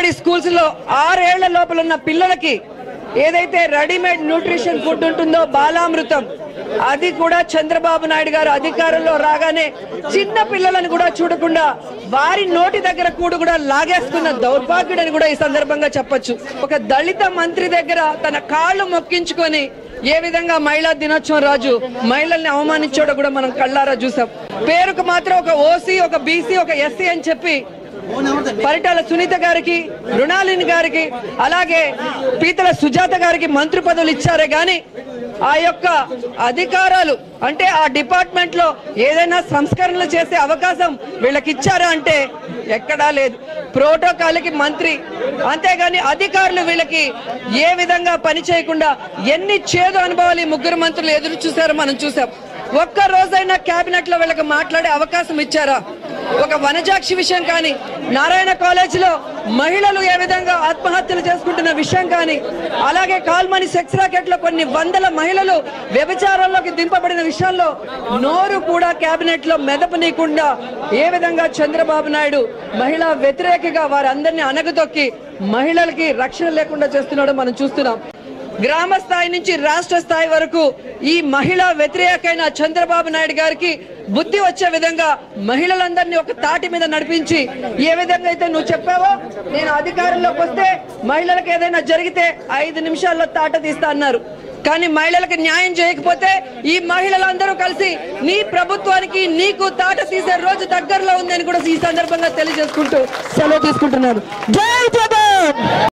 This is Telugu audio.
అంగన్వాడీ స్కూల్స్ లో ఆరేళ్ల లోపల ఉన్న పిల్లలకి ఏదైతే రెడీమేడ్ న్యూట్రిషన్ ఫుడ్ ఉంటుందో బాలామృతం అది కూడా చంద్రబాబు నాయుడు గారు అధికారంలో రాగానే చిన్న పిల్లలను కూడా చూడకుండా వారి నోటి దగ్గర కూడు కూడా లాగేసుకున్న దౌర్భాగ్యుడని కూడా ఈ సందర్భంగా చెప్పొచ్చు ఒక దళిత మంత్రి దగ్గర తన కాళ్ళు మొక్కించుకొని ఏ విధంగా మహిళా దినోత్సవం రాజు మహిళల్ని అవమానించోడో కూడా మనం కళ్ళారా చూసాం పేరుకు మాత్రం ఒక ఓసీ ఒక బీసీ ఒక ఎస్సీ అని చెప్పి పరిటాల సునీత గారికి మృణాలిని గారికి అలాగే పీతల సుజాత గారికి మంత్రి పదవులు ఇచ్చారే గాని ఆ యొక్క అధికారాలు అంటే ఆ డిపార్ట్మెంట్ లో ఏదైనా సంస్కరణలు చేసే అవకాశం వీళ్ళకి ఇచ్చారా అంటే ఎక్కడా లేదు ప్రోటోకాల్కి మంత్రి అంతేగాని అధికారులు వీళ్ళకి ఏ విధంగా పని చేయకుండా ఎన్ని చేదు అనుభవాలు ఈ ముగ్గురు మంత్రులు ఎదురు చూసారో మనం చూసాం ఒక్క రోజైనా కేబినెట్ లో వీళ్ళకి మాట్లాడే అవకాశం ఇచ్చారా ఒక వనజాక్షి విషయం కానీ నారాయణ కాలేజ్ లో మహిళలు ఏ విధంగా ఆత్మహత్యలు చేసుకుంటున్న విషయం కానీ అలాగే కాల్మని సెక్స్ రాకెట్ లో కొన్ని వందల మహిళలు వ్యభిచారంలోకి దింపబడిన విషయంలో నోరు కూడా కేబినెట్ లో మెదపనీయకుండా ఏ విధంగా చంద్రబాబు నాయుడు మహిళా వ్యతిరేకగా వారందరినీ అనగదొక్కి మహిళలకి రక్షణ లేకుండా చేస్తున్నాడో మనం చూస్తున్నాం గ్రామ స్థాయి నుంచి రాష్ట్ర స్థాయి వరకు ఈ మహిళా వ్యతిరేకైన చంద్రబాబు నాయుడు గారికి బుద్ధి వచ్చే విధంగా మహిళలందరినీ ఒక తాటి మీద నడిపించి ఏ విధంగా అయితే నువ్వు చెప్పావో నేను అధికారంలోకి వస్తే మహిళలకు ఏదైనా జరిగితే ఐదు నిమిషాల్లో తాట తీస్తా అన్నారు కానీ మహిళలకు న్యాయం చేయకపోతే ఈ మహిళలందరూ కలిసి నీ ప్రభుత్వానికి నీకు తాట తీసే రోజు దగ్గరలో ఉందని కూడా ఈ సందర్భంగా తెలియజేసుకుంటూ సెలవు తీసుకుంటున్నారు జై జగన్